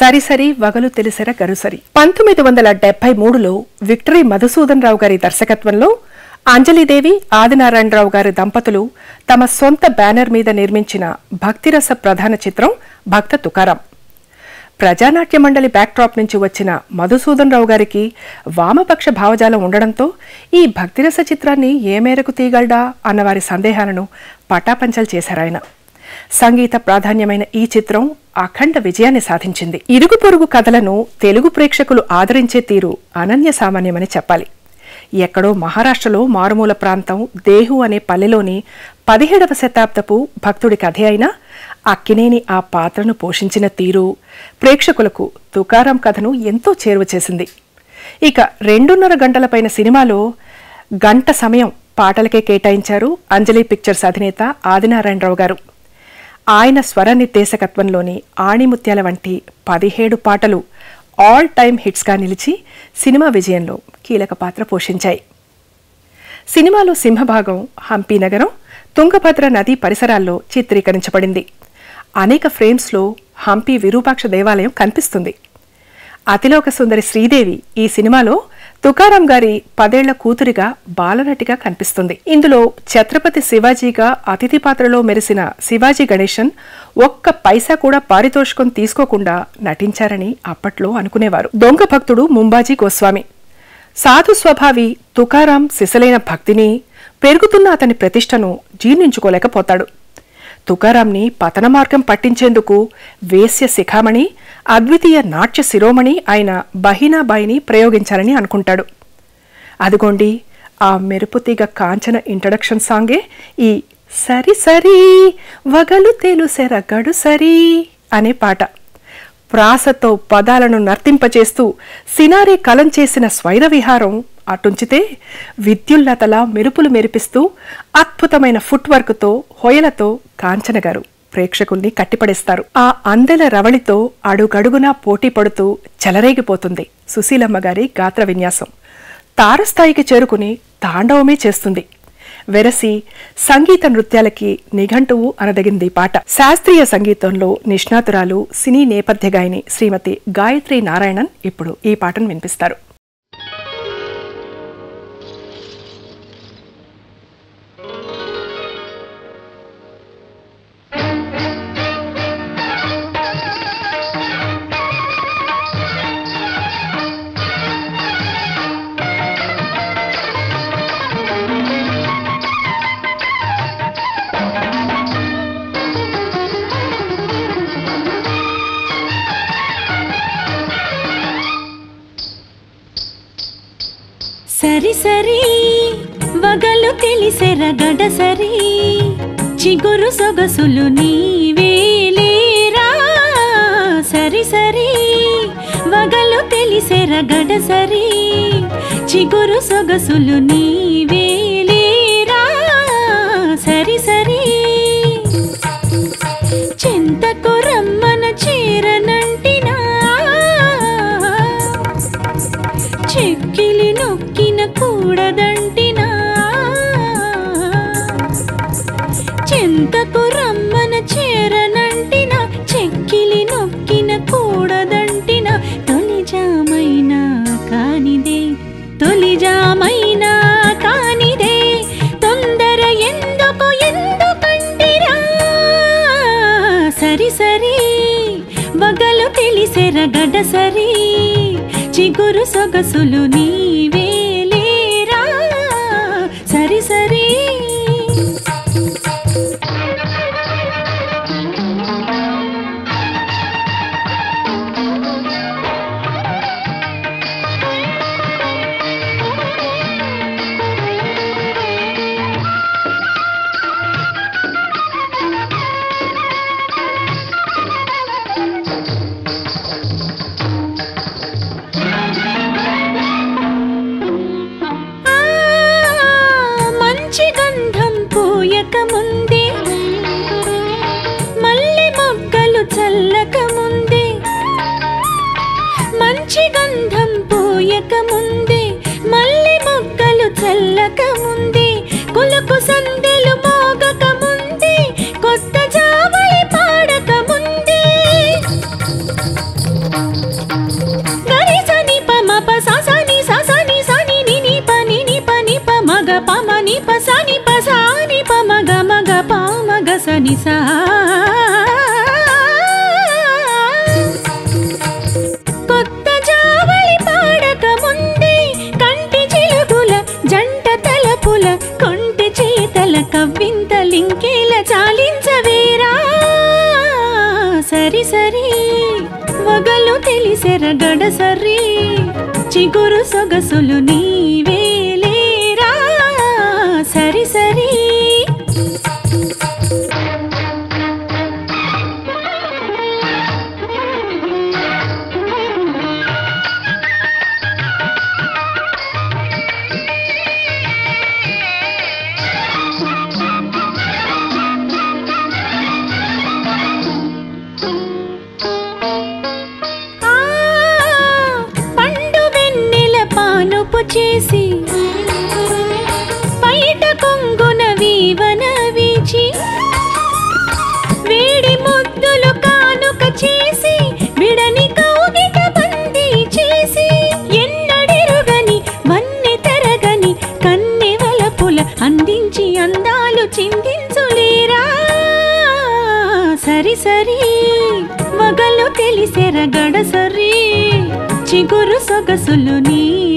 సరిసరి వగలు తెలిసెర గరుసరి పంతొమ్మిది వందల డెబ్బై మూడులో విక్టరీ మధుసూదన్ రావు గారి దర్శకత్వంలో అంజలిదేవి ఆదినారాయణరావు గారి దంపతులు తమ సొంత బ్యానర్ మీద నిర్మించిన భక్తిరస ప్రధాన చిత్రం భక్త తుకారాం ప్రజానాట్య మండలి బ్యాక్డ్రాప్ నుంచి వచ్చిన మధుసూదన్ రావు గారికి వామపక్ష భావజాలం ఉండడంతో ఈ భక్తిరస చిత్రాన్ని ఏ మేరకు తీయగలడా అన్న వారి సందేహాలను పటాపంచలు చేశారాయన సంగీత ప్రాధాన్యమైన ఈ చిత్రం అఖండ విజయాన్ని సాధించింది ఇరుగు పొరుగు కథలను తెలుగు ప్రేక్షకులు ఆదరించే తీరు అనన్య సామాన్యమని చెప్పాలి ఎక్కడో మహారాష్ట్రలో మారుమూల ప్రాంతం దేహు అనే పల్లెలోని పదిహేడవ శతాబ్దపు భక్తుడి కథే అయినా అక్కినేని ఆ పాత్రను పోషించిన తీరు ప్రేక్షకులకు తుకారాం కథను ఎంతో చేరువ చేసింది ఇక రెండున్నర గంటల సినిమాలో గంట సమయం పాటలకే కేటాయించారు అంజలి పిక్చర్స్ అధినేత ఆదినారాయణరావు గారు ఆయన స్వర నిర్దేశకత్వంలోని ఆణిముత్యాల వంటి పదిహేడు పాటలు ఆల్ టైమ్ హిట్స్గా నిలిచి సినిమా విజయంలో కీలక పాత్ర పోషించాయి సినిమాలో సింహభాగం హంపి నగరం తుంగభద్ర నది పరిసరాల్లో చిత్రీకరించబడింది అనేక ఫ్రేమ్స్లో హంపి విరూపాక్ష దేవాలయం కనిపిస్తుంది అతిలోక సుందరి శ్రీదేవి ఈ సినిమాలో తుకారాం గారి పదేళ్ల కూతురిగా బాలనటిగా కనిపిస్తుంది ఇందులో ఛత్రపతి శివాజీగా అతిథి పాత్రలో మెరిసిన శివాజీ గణేశన్ ఒక్క పైసా కూడా పారితోషికం తీసుకోకుండా నటించారని అప్పట్లో అనుకునేవారు దొంగ భక్తుడు ముంబాజీ గోస్వామి సాధు స్వభావి తుకారాం సిసలైన భక్తిని పెరుగుతున్న అతని ప్రతిష్టను జీర్ణించుకోలేకపోతాడు తుకారాంని పతన మార్గం పట్టించేందుకు వేశ్య శిఖామణి అద్వితీయ నాట్య శిరోమణి అయిన బహీనాబాయిని ప్రయోగించాలని అనుకుంటాడు అదిగోండి ఆ మెరుపుతీగ కాంచన ఇంట్రడక్షన్ సాంగే ఈ సరి సరి వగలు తేలుసెర గడు సరి అనే పాట ప్రాసతో పదాలను నర్తింపచేస్తూ సినారే కలం చేసిన స్వైర విహారం అటుంచితే విద్యుల్లతలా మెరుపులు మెరిపిస్తూ అద్భుతమైన ఫుట్ వర్క్తో హొయలతో కాంచన గారు ప్రేక్షకుల్ని కట్టిపడేస్తారు ఆ అందెల రవళితో అడుగడుగునా పోటీ పడుతూ చెలరేగిపోతుంది సుశీలమ్మ గారి గాత్ర విన్యాసం తారస్థాయికి చేరుకుని తాండవమే చేస్తుంది వెరసి సంగీత నృత్యాలకి నిఘంటువు అనదగింది పాట శాస్త్రీయ సంగీతంలో నిష్ణాతురాలు సినీ నేపథ్య గాయని శ్రీమతి గాయత్రి నారాయణన్ ఇప్పుడు ఈ పాటను వినిపిస్తారు సరి సరి వగలు తెలిసెర గడసరి చిగురు సొగసులు నీవేలేరా సరి సరి వగలు తెలిసెర గడసరి చిగురు సొగసులు నీవేలేరా సరి సరి చింతకు రమ్మన చేరనంటినా చెక్కిలి నొక్కిన కూడదంటినా చింతకు రమ్మన చేరనంటినా చెక్కిలి నొక్కిన కూడదంటినా తొలిజామైనా కానిదే తొలిజామైనా కానిదే తొందర ఎందుకు ఎందుకంటిరా సరి సరి వగలు తెలిసెర గడ సరి చిగురు సొగసులు నీవేలేరా సరి సరి ఆ, మంచి గంధం పూయక ముందే మల్లె మొగ్గలు చల్లక ముందే మంచి గంధం పూయక ముందే మల్లె మొగ్గలు చల్లక ముందే కులకు సందెలు మోగక ముందే కొత్త జావళి పాడక ముందే సా కొత్త జావళి పాడక ముందే కంటి చిలుగుల జంట తలపుల కొంటి చేతల కవ్వింత లింకేల చాలించవేరా సరి సరి వగలు తెలిసెర గడ సరి చిగురు సొగసులు నీవేలేరా సరి సరి ఆ పండు వెన్నెల పానుపు చేసి పైట కొంగున వీవన వీచి వేడి ముద్దులు కానుక చేసి విడని కౌగిట బందీ చేసి ఎన్నడెరుగని వన్నె తెరగని కన్నె వలపుల అందించి అందాలు చిందించులేరా సరి సరి వగలు తెలిసెర గడ సరి చిగురు సొగసులు నీ